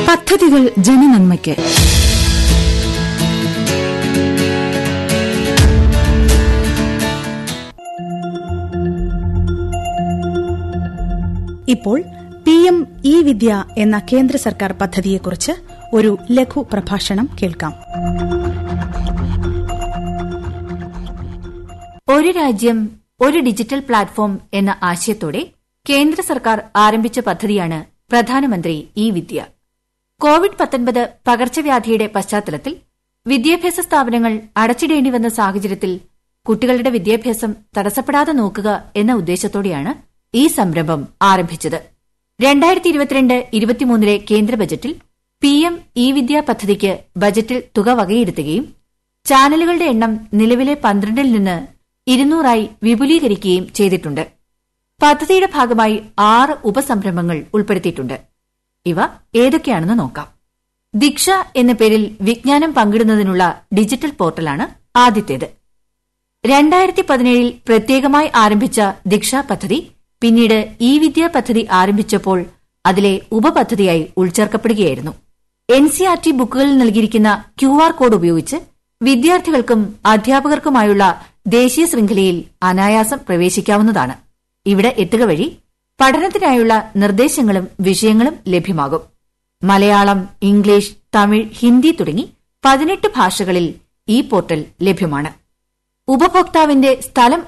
പദ്ധതികൾ ജനനന്മയ്ക്ക് ഇപ്പോൾ പി എം ഇ വിദ്യ എന്ന കേന്ദ്ര സർക്കാർ പദ്ധതിയെക്കുറിച്ച് ഒരു ലഘു പ്രഭാഷണം കേൾക്കാം ഒരു രാജ്യം ഒരു ഡിജിറ്റൽ പ്ലാറ്റ്ഫോം എന്ന ആശയത്തോടെ കേന്ദ്ര സർക്കാർ ആരംഭിച്ച പദ്ധതിയാണ് പ്രധാനമന്ത്രി ഇ വിദ്യ കോവിഡ് പത്തൊൻപത് പകർച്ചവ്യാധിയുടെ പശ്ചാത്തലത്തിൽ വിദ്യാഭ്യാസ സ്ഥാപനങ്ങൾ അടച്ചിടേണ്ടി വന്ന സാഹചര്യത്തിൽ കുട്ടികളുടെ വിദ്യാഭ്യാസം തടസ്സപ്പെടാതെ നോക്കുക എന്ന ഉദ്ദേശത്തോടെയാണ് ഈ സംരംഭം ആരംഭിച്ചത് രണ്ടായിരത്തി ഇരുപത്തിരണ്ട് ഇരുപത്തിമൂന്നിലെ കേന്ദ്ര ബജറ്റിൽ പി എം ഇ വിദ്യ പദ്ധതിക്ക് ബജറ്റിൽ തുക വകയിരുത്തുകയും ചാനലുകളുടെ എണ്ണം നിലവിലെ പന്ത്രണ്ടിൽ നിന്ന് ഇരുന്നൂറായി വിപുലീകരിക്കുകയും ചെയ്തിട്ടുണ്ട് പദ്ധതിയുടെ ഭാഗമായി ആറ് ഉപസംരംഭങ്ങൾ ഉൾപ്പെടുത്തിയിട്ടുണ്ട് ഇവ ഏതൊക്കെയാണെന്ന് നോക്കാം ദീക്ഷ എന്ന പേരിൽ വിജ്ഞാനം പങ്കിടുന്നതിനുള്ള ഡിജിറ്റൽ പോർട്ടലാണ് ആദ്യത്തേത് രണ്ടായിരത്തി പതിനേഴിൽ പ്രത്യേകമായി ആരംഭിച്ച ദീക്ഷ പദ്ധതി പിന്നീട് ഇ വിദ്യ പദ്ധതി ആരംഭിച്ചപ്പോൾ അതിലെ ഉപപദ്ധതിയായി ഉൾച്ചേർക്കപ്പെടുകയായിരുന്നു എൻ സി ആർ ടി ബുക്കുകളിൽ നൽകിയിരിക്കുന്ന ക്യു ആർ കോഡ് ഉപയോഗിച്ച് വിദ്യാർത്ഥികൾക്കും അധ്യാപകർക്കുമായുള്ള ദേശീയ ശൃംഖലയിൽ അനായാസം പ്രവേശിക്കാവുന്നതാണ് ഇവിടെ എത്തുക വഴി പഠനത്തിനായുള്ള നിർദ്ദേശങ്ങളും വിഷയങ്ങളും ലഭ്യമാകും മലയാളം ഇംഗ്ലീഷ് തമിഴ് ഹിന്ദി തുടങ്ങി പതിനെട്ട് ഭാഷകളിൽ ഈ പോർട്ടൽ ലഭ്യമാണ് ഉപഭോക്താവിന്റെ സ്ഥലം